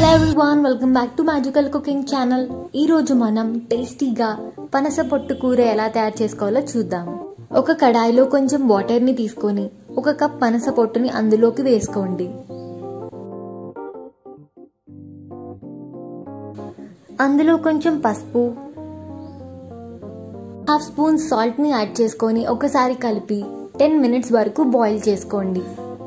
Hello everyone welcome back to magical cooking channel ఈ రోజు మనం టేస్టీగా పనస పొట్టు కూర ఎలా తయారు చేసుకోవాలో చూద్దాం ఒక కడాయిలో కొంచెం వాటర్ ని తీసుకొని ఒక కప్ పనస పొట్టుని అందులోకి వేసుకోండి అందులో కొంచెం పసుపు హాఫ్ స్పూన్ సాల్ట్ ని యాడ్ చేసుకొని ఒకసారి కలిపి టెన్ మినిట్స్ వరకు బాయిల్ చేసుకోండి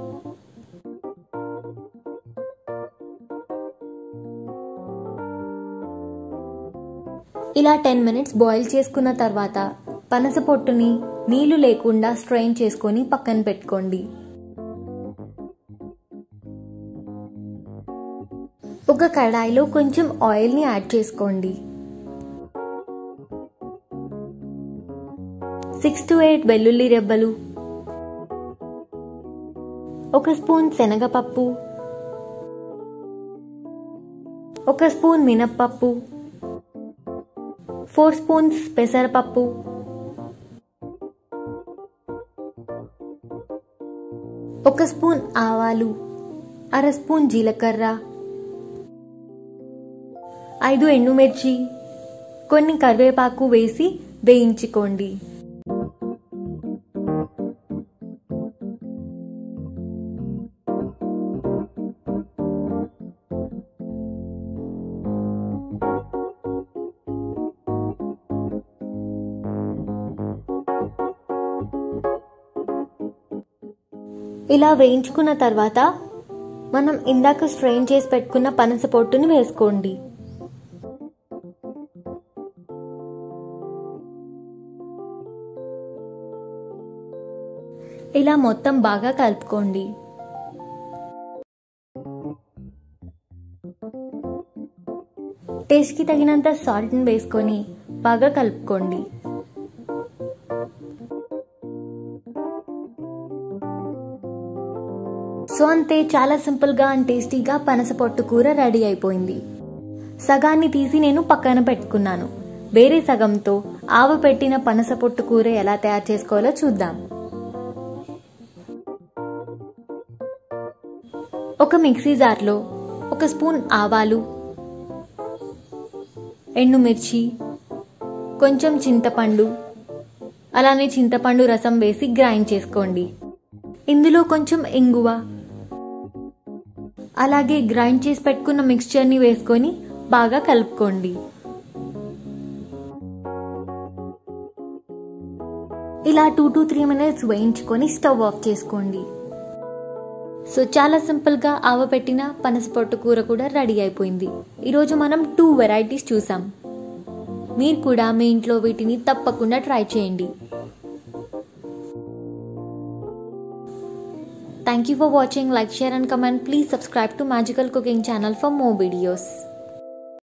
ఇలా టెన్ మినిట్స్ బాయిల్ చేసుకున్న తర్వాత పనస పొట్టుని నీళ్లు లేకుండా స్ట్రెయిన్ చేసుకొని పక్కన పెట్టుకోండి ఒక కడాయిలో కొంచెం ఆయిల్ని యాడ్ చేసుకోండి సిక్స్ టు ఎయిట్ వెల్లుల్లి రెబ్బలు ఒక స్పూన్ శనగపప్పు ఒక స్పూన్ మినప్పప్పు ఫోర్ స్పూన్స్ పెసరపప్పు ఒక స్పూన్ ఆవాలు అర స్పూన్ జీలకర్ర ఐదు ఎండుమిర్చి కొన్ని కరివేపాకు వేసి వేయించుకోండి ఇలా వేయించుకున్న తర్వాత మనం ఇందాక స్ట్రెయిన్ చేసి పెట్టుకున్న పనస పొట్టుని వేసుకోండి ఇలా మొత్తం బాగా కలుపుకోండి టేస్ట్కి తగినంత సాల్ట్ని వేసుకొని బాగా కలుపుకోండి సో అంతే చాలా సింపుల్గా అండ్ టేస్టీగా పనస పొట్టు కూర రెడీ అయిపోయింది సగాన్ని తీసి నేను పక్కన పెట్టుకున్నాను వేరే సగంతో ఆవ పెట్టిన పనస పొట్టు కూర ఎలా తయారు చేసుకోవాలో చూద్దాం ఒక మిక్సీ జార్లో ఒక స్పూన్ ఆవాలు ఎండుమిర్చి కొంచెం చింతపండు అలానే చింతపండు రసం వేసి గ్రైండ్ చేసుకోండి ఇందులో కొంచెం ఇంగువ అలాగే గ్రైండ్ చేసి పెట్టుకున్న మిక్స్చర్ని వేసుకొని బాగా కలుపుకోండి ఇలా టూ టు త్రీ మినిట్స్ వేయించుకొని స్టవ్ ఆఫ్ చేసుకోండి సో చాలా సింపుల్గా ఆవపెట్టిన పనసపొట్టు కూర కూడా రెడీ అయిపోయింది ఈరోజు మనం టూ వెరైటీస్ చూసాం మీరు కూడా మీ ఇంట్లో వీటిని తప్పకుండా ట్రై చేయండి Thank you for watching. Like, share and comment. Please subscribe to Magical Cooking channel for more videos.